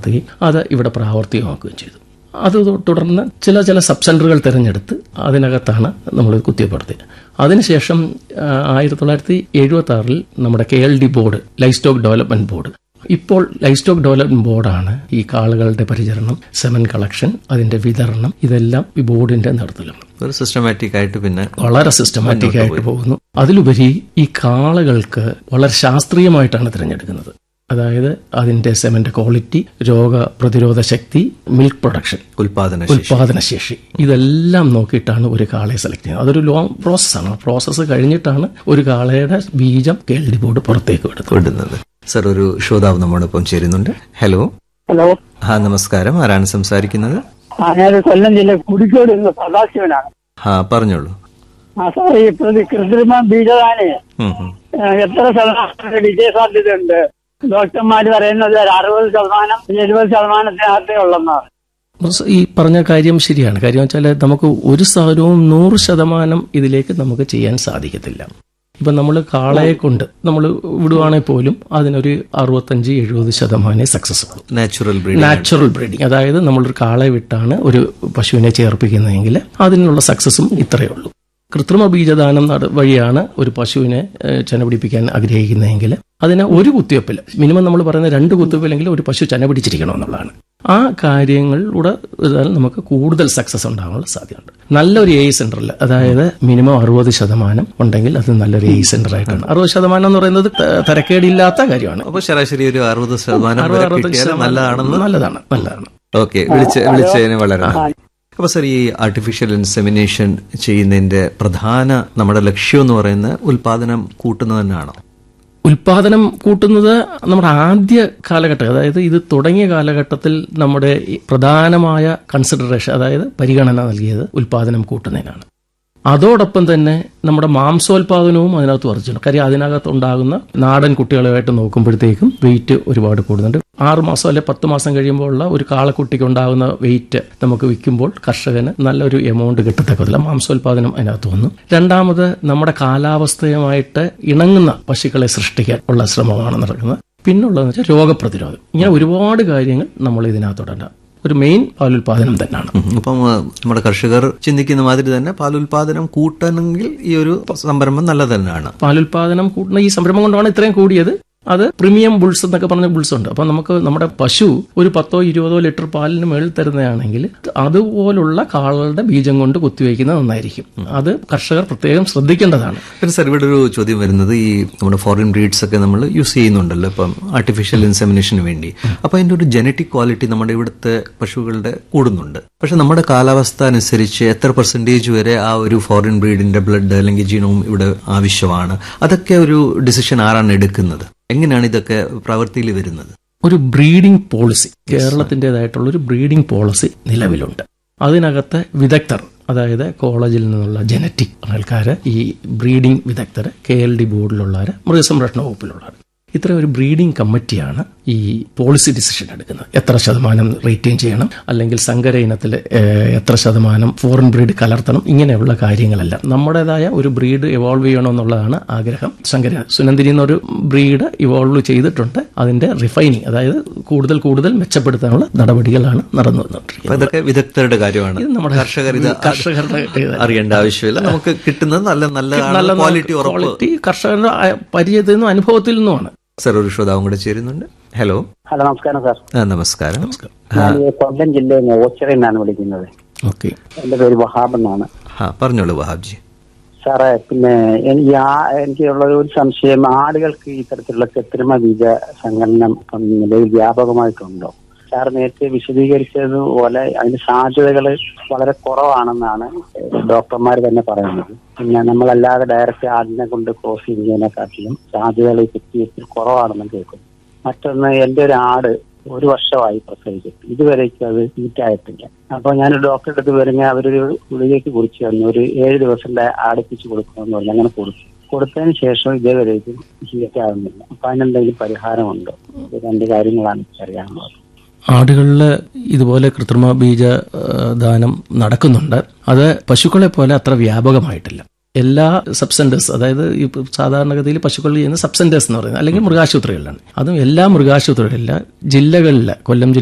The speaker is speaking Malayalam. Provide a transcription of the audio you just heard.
നടത്തുകയും അത് ഇവിടെ പ്രാവർത്തികമാക്കുകയും ചെയ്തു അത് തുടർന്ന് ചില ചില സബ് സെന്ററുകൾ തിരഞ്ഞെടുത്ത് അതിനകത്താണ് നമ്മൾ കുത്തിവയ്പ്പ് നടത്തിയത് അതിനുശേഷം ആ, ആയിരത്തി തൊള്ളായിരത്തി എഴുപത്തി ആറിൽ നമ്മുടെ K L D board livestock development board ഇപ്പോൾ ലൈഫ് സ്റ്റോക്ക് ഡെവലപ്മെന്റ് ബോർഡാണ് ഈ കാളുകളുടെ പരിചരണം സെമൻ കളക്ഷൻ അതിന്റെ വിതരണം ഇതെല്ലാം ഈ ബോർഡിന്റെ നേതൃത്വത്തിലാണ് ഒരു സിസ്റ്റമാറ്റിക് ആയിട്ട് പിന്നെ വളരെ സിസ്റ്റമാറ്റിക് ആയിട്ട് പോകുന്നു അതിലുപരി ഈ കാളകൾക്ക് വളരെ ശാസ്ത്രീയമായിട്ടാണ് തിരഞ്ഞെടുക്കുന്നത് അതായത് അതിന്റെ സെമന്റെ ക്വാളിറ്റി രോഗപ്രതിരോധ ശക്തി മിൽക്ക് പ്രൊഡക്ഷൻ ഉൽപാദന ശേഷി ഉൽപാദനശേഷി ഇതെല്ലാം നോക്കിയിട്ടാണ് ഒരു കാളയെ സെലക്ട് ചെയ്യുന്നത് അതൊരു ലോങ് പ്രോസസ്സാണ് ആ പ്രോസസ്സ് കഴിഞ്ഞിട്ടാണ് ഒരു കാളയുടെ ബീജം കേൾഡി ബോർഡ് പുറത്തേക്ക് വിടുന്നത് വിടുന്നത് സർ ഒരു ശ്രോതാവ് നമ്മോടൊപ്പം ചേരുന്നുണ്ട് ഹലോ ഹലോ ആ നമസ്കാരം ആരാണ് സംസാരിക്കുന്നത് ആ ഞാൻ കൊല്ലം ജില്ല കുടിക്കോട് നിന്ന് സദാശിവനാണ് ആ പറഞ്ഞോളൂ ആ സാറേ ഈ പ്രതി കൃത്രിമ ബീജദാനെ ഉം, ഉം. ഏഹ്, എത്ര ശതമാനം വിജയസാധ്യതയുണ്ട് ഡോക്ടർമാർ പറയുന്നത് ഒരു അറുപത് ശതമാനം എഴുപത് ശതമാനത്തിനകത്തേ ഉള്ളെന്നാണ് ബസ് ഈ പറഞ്ഞ കാര്യം ശരിയാണ് കാര്യം വെച്ചാൽ നമുക്ക് ഒരു സാധനവും നൂറ് ശതമാനം ഇതിലേക്ക് നമുക്ക് ചെയ്യാൻ സാധിക്കത്തില്ല ഇപ്പൊ നമ്മൾ കാളയെ കൊണ്ട് നമ്മൾ വിടുവാണെങ്കിൽ പോലും അതിനൊരു അറുപത്തഞ്ച് എഴുപത് ശതമാനമേ സക്സസ് ഉള്ളൂ നാച്ചുറൽ ബ്രീഡ് നാച്ചുറൽ ബ്രീഡിങ് അതായത് നമ്മളൊരു കാളയെ വിട്ടാണ് ഒരു പശുവിനെ ചേർപ്പിക്കുന്നതെങ്കിൽ അതിനുള്ള സക്സസും ഇത്രയേ ഉള്ളൂ കൃത്രിമ ബീജദാനം നട വഴിയാണ് ഒരു പശുവിനെ ഏഹ്, ചെന പിടിപ്പിക്കാൻ ആഗ്രഹിക്കുന്നതെങ്കിൽ അതിന് ഒരു കുത്തിവെപ്പിൽ മിനിമം നമ്മൾ പറയുന്ന രണ്ട് കുത്തിവെപ്പിലെങ്കിലും ഒരു പശു ചെന പിടിച്ചിരിക്കണം എന്നുള്ളതാണ് ആ കാര്യങ്ങളിലൂടെ ഇതാൽ നമുക്ക് കൂടുതൽ സക്സസ് ഉണ്ടാകാനുള്ള സാധ്യതയുണ്ട് നല്ലൊരു എ സെന്ററിൽ അതായത് മിനിമം അറുപത് ശതമാനം ഉണ്ടെങ്കിൽ അത് നല്ലൊരു എ സെന്റർ ആയിട്ടാണ് അറുപത് ശതമാനം എന്ന് പറയുന്നത് ത- തരക്കേടില്ലാത്ത കാര്യമാണ് അപ്പൊ ശരാശരി ഒരു അറുപത് ശതമാനം അറുപത് വരെ അറുപത്തഞ്ച് കിട്ടിയാൽ ശതമാനം നല്ലതാണെന്ന് നല്ലതാണ് നല്ലതാണ് ഓക്കെ വിളിച്ച് വിളിച്ചതിന് വളരെ നന്ദി അപ്പൊ സർ ഈ ആർട്ടിഫിഷ്യൽ ഇൻസെമിനേഷൻ ചെയ്യുന്നതിന്റെ പ്രധാന നമ്മുടെ ലക്ഷ്യം എന്ന് പറയുന്നത് ഉൽപാദനം കൂട്ടുന്നത് തന്നെയാണോ ഉൽപാദനം കൂട്ടുന്നത് നമ്മുടെ ആദ്യ കാലഘട്ടം അതായത് ഇത് തുടങ്ങിയ കാലഘട്ടത്തിൽ നമ്മുടെ ഈ പ്രധാനമായ കൺസിഡറേഷൻ അതായത് പരിഗണന നൽകിയത് ഉൽപാദനം കൂട്ടുന്നതിനാണ് അതോടൊപ്പം തന്നെ നമ്മുടെ മാംസോൽപാദനവും അതിനകത്ത് വർദ്ധിച്ചു കാര്യം അതിനകത്ത് ഉണ്ടാകുന്ന നാടൻ കുട്ടികളുമായിട്ട് നോക്കുമ്പോഴത്തേക്കും വെയിറ്റ് ഒരുപാട് കൂടുന്നുണ്ട് ആറ് മാസം അല്ലെ പത്ത് മാസം കഴിയുമ്പോൾ ഉള്ള ഒരു കാളക്കുട്ടിക്ക് ഉണ്ടാകുന്ന വെയിറ്റ് നമുക്ക് വിൽക്കുമ്പോൾ കർഷകന് നല്ലൊരു എമൗണ്ട് കിട്ടത്തക്കതില്ല മാംസോൽപാദനം അതിനകത്ത് വന്നു രണ്ടാമത് നമ്മുടെ കാലാവസ്ഥയുമായിട്ട് ഇണങ്ങുന്ന പശുക്കളെ സൃഷ്ടിക്കാൻ ഉള്ള ശ്രമമാണ് നടക്കുന്നത് പിന്നുള്ളതെന്ന് വെച്ചാൽ രോഗപ്രതിരോധം ഇങ്ങനെ ഒരുപാട് കാര്യങ്ങൾ നമ്മൾ ഇതിനകത്തോടെ ഒരു മെയിൻ പാലുൽപാദനം തന്നെയാണ് ഉം. അപ്പം ആ, നമ്മുടെ കർഷകർ ചിന്തിക്കുന്ന മാതിരി തന്നെ പാലുൽപാദനം കൂട്ടണമെങ്കിൽ ഈ ഒരു സംരംഭം നല്ലത് തന്നെയാണ് പാലുൽപാദനം കൂട്ടുന്ന ഈ സംരംഭം കൊണ്ടാണ് ഇത്രയും കൂടിയത് അത് പ്രീമിയം ബുൾസ് എന്നൊക്കെ പറഞ്ഞ ബുൾസ് ഉണ്ട് അപ്പൊ നമുക്ക് നമ്മുടെ പശു ഒരു പത്തോ ഇരുപതോ ലിറ്റർ പാലിന് മേളിൽ തരുന്നതാണെങ്കിൽ അതുപോലുള്ള കാളുകളുടെ ബീജം കൊണ്ട് കുത്തിവെക്കുന്നത് നന്നായിരിക്കും അത് കർഷകർ പ്രത്യേകം ശ്രദ്ധിക്കേണ്ടതാണ് പിന്നെ സർ ഇവിടെ ഒരു ചോദ്യം വരുന്നത് ഈ നമ്മുടെ ഫോറിൻ ബ്രീഡ്സ് ഒക്കെ നമ്മൾ യൂസ് ചെയ്യുന്നുണ്ടല്ലോ ഇപ്പം ആർട്ടിഫിഷ്യൽ ഇൻസെമിനേഷന് വേണ്ടി അപ്പൊ അതിന്റെ ഒരു ജനറ്റിക് ക്വാളിറ്റി നമ്മുടെ ഇവിടുത്തെ പശുക്കളുടെ കൂടുന്നുണ്ട് പക്ഷെ നമ്മുടെ കാലാവസ്ഥ അനുസരിച്ച് എത്ര പെർസെന്റേജ് വരെ ആ ഒരു ഫോറിൻ ബ്രീഡിന്റെ ബ്ലഡ് അല്ലെങ്കിൽ ജീനോം ഇവിടെ ആവശ്യമാണ് അതൊക്കെ ഒരു ഡിസിഷൻ ആരാണ് എടുക്കുന്നത് എങ്ങനെയാണ് ഇതൊക്കെ പ്രവൃത്തിയിൽ വരുന്നത് ഒരു ബ്രീഡിംഗ് പോളിസി കേരളത്തിൻ്റെതായിട്ടുള്ള ഒരു ബ്രീഡിംഗ് പോളിസി നിലവിലുണ്ട് അതിനകത്ത് വിദഗ്ധർ അതായത് കോളേജിൽ നിന്നുള്ള ജനറ്റിക് ആൾക്കാർ ഈ ബ്രീഡിംഗ് വിദഗ്ധർ കെ എൽ ഡി ബോർഡിലുള്ളവർ മൃഗസംരക്ഷണ വകുപ്പിലുള്ളവർ ഇത്ര ഒരു ബ്രീഡിംഗ് കമ്മിറ്റിയാണ് ഈ പോളിസി ഡിസിഷൻ എടുക്കുന്നത് എത്ര ശതമാനം റേറ്റിംഗ് ചെയ്യണം അല്ലെങ്കിൽ സങ്കര ഇനത്തിൽ ഏഹ്, എത്ര ശതമാനം ഫോറിൻ ബ്രീഡ് കലർത്തണം ഇങ്ങനെയുള്ള കാര്യങ്ങളെല്ലാം നമ്മുടേതായ ഒരു ബ്രീഡ് ഇവോൾവ് ചെയ്യണമെന്നുള്ളതാണ് ആഗ്രഹം സങ്കര സുനന്ദിനി എന്നൊരു ബ്രീഡ് ഇവോൾവ് ചെയ്തിട്ടുണ്ട് അതിന്റെ റിഫൈനിങ് അതായത് കൂടുതൽ കൂടുതൽ മെച്ചപ്പെടുത്താനുള്ള നടപടികളാണ് നടന്നു വന്നുകൊണ്ടിരിക്കുന്നത് അപ്പൊ ഇതൊക്കെ വിദഗ്ധരുടെ കാര്യമാണ് ഇത് നമ്മുടെ കർഷകർ ഇത് കർഷകരുടെ ഇത് അറിയേണ്ട ആവശ്യമില്ല നമുക്ക് കിട്ടുന്നത് നല്ല നല്ല നല്ല ക്വാളിറ്റി ഉറപ്പ് ക്വാളിറ്റി കർഷകരുടെ ആ- പരിചയത്തിൽ നിന്നും അനുഭവത്തിൽ നിന്നുമാണ് സർ ഒരു ശ്രോതാവും കൂടെ ചേരുന്നുണ്ട് ഹലോ ഹലോ നമസ്കാരം സാർ ആ, നമസ്കാരം ഞാൻ ഈ കൊല്ലം ജില്ലയിൽ നിന്ന് ഓച്ചിറയിൽ നിന്നാണ് വിളിക്കുന്നത് ഓക്കെ എന്റെ പേര് വഹാബ് എന്നാണ് ആ പറഞ്ഞോളൂ വഹാബ്ജി സാറേ പിന്നെ എൻ- ഈ ആ- എനിക്കുള്ള ഒരു സംശയം ആടുകൾക്ക് ഈ തരത്തിലുള്ള കൃത്രിമ ബീജ സങ്കലനം ഇപ്പം നിലവിൽ വ്യാപകമായിട്ടുണ്ടോ സാർ നേരത്തെ വിശദീകരിച്ചതുപോലെ അതിന്റെ സാധ്യതകൾ വളരെ കുറവാണെന്നാണ് ഡോക്ടർമാർ തന്നെ പറയുന്നത് പിന്നെ നമ്മളല്ലാതെ ഡയറക്റ്റ് ആടിനെ കൊണ്ട് ക്രോസ് ചെയ്യുന്നതിനെക്കാട്ടിലും സാധ്യതകൾ ഈ കുത്തിവയ്പ്പിൽ കുറവാണെന്ന് കേൾക്കുന്നു മറ്റൊന്ന് എന്റെ ഒരു ആട് ഒരു വർഷമായി പ്രസവിച്ചിട്ട് ഇതുവരേക്കും അത് ഹീറ്റായിട്ടില്ല അപ്പൊ ഞാൻ ഡോക്ടറെ അടുത്ത് വരുന്ന അവരൊരു ഗുളികയ്ക്ക് കുറിച്ച് തന്നു ഒരു ഏഴ് ദിവസം അടുപ്പിച്ച് കൊടുക്കണമെന്ന് പറഞ്ഞു അങ്ങനെ കൊടുത്തു കൊടുത്തതിന് ശേഷം ഇതേവരേക്കും ഹീറ്റ് ആകുന്നില്ല അപ്പൊ അതിനെന്തെങ്കിലും പരിഹാരമുണ്ടോ ഇത് രണ്ട് കാര്യങ്ങളാണ് എനിക്ക് അറിയാനുള്ളത് ആടുകളിൽ ഇതുപോലെ കൃത്രിമ ബീജ ആ, ദാനം നടക്കുന്നുണ്ട് അത് പശുക്കളെ പോലെ അത്ര വ്യാപകമായിട്ടില്ല എല്ലാ സബ്സെന്റേഴ്സ് അതായത് ഈ സാധാരണഗതിയിൽ പശുക്കളിൽ ചെയ്യുന്ന സബ്സെന്റേഴ്സ് എന്ന് പറയുന്നത് അല്ലെങ്കിൽ മൃഗാശുപത്രികളിലാണ് അതും എല്ലാ മൃഗാശുപത്രികളില്ല ജില്ലകളിൽ കൊല്ലം ജില്ല